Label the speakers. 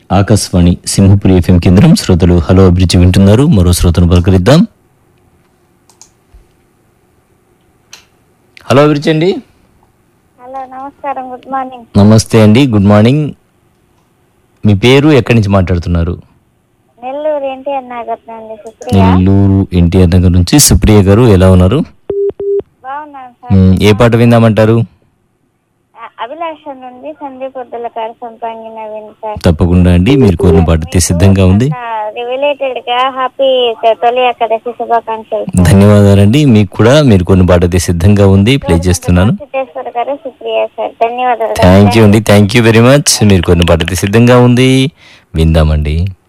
Speaker 1: Akashvani Simhapuri FM కేంద్రం శ్రోతలు hello అభిరుచి వింటున్నారు మరో శ్రోతను పలకరిద్దాం హలో అభిరుచి అండి
Speaker 2: హలో నమస్కారం గుడ్ మార్నింగ్
Speaker 1: నమస్తే అండి గుడ్ మార్నింగ్ మీ పేరు ఎక్కడి నుంచి మాట్లాడుతున్నారు
Speaker 2: నెల్లూరు ఎన్టీఆర్ నగర్ నుండి సుప్రియ
Speaker 1: నెల్లూరు ఎన్టీఆర్ నగర్ నుంచి సుప్రియ గారు ఎలా ఉన్నారు
Speaker 2: బాగున్నాను సార్
Speaker 1: మ్, ఏ పాట విందామంటారు
Speaker 2: అ- అభిలాష నుండి సందీప్ వద్దుల కాడ సంపంగిన విన్ సార్
Speaker 1: తప్పకుండా అండి మీరు కోరిన పాట అయితే సిద్ధంగా ఉంది
Speaker 2: రిలేటెడ్ గా హ్యాపీ తొలి ఏకాదశి శుభాకాంక్షలు
Speaker 1: ధన్యవాదాలండి మీకు కూడా మీరు కొన్ని పాట అయితే సిద్ధంగా ఉంది ప్లే చేస్తున్నాను
Speaker 2: సిద్ధేశ్వర్ గారు సుప్రియ సార్ ధన్యవాదాలు
Speaker 1: థ్యాంక్ యూ అండి థ్యాంక్ యూ వెరీ మచ్ మీరు కొన్ని పాట అయితే సిద్ధంగా ఉంది విందామండి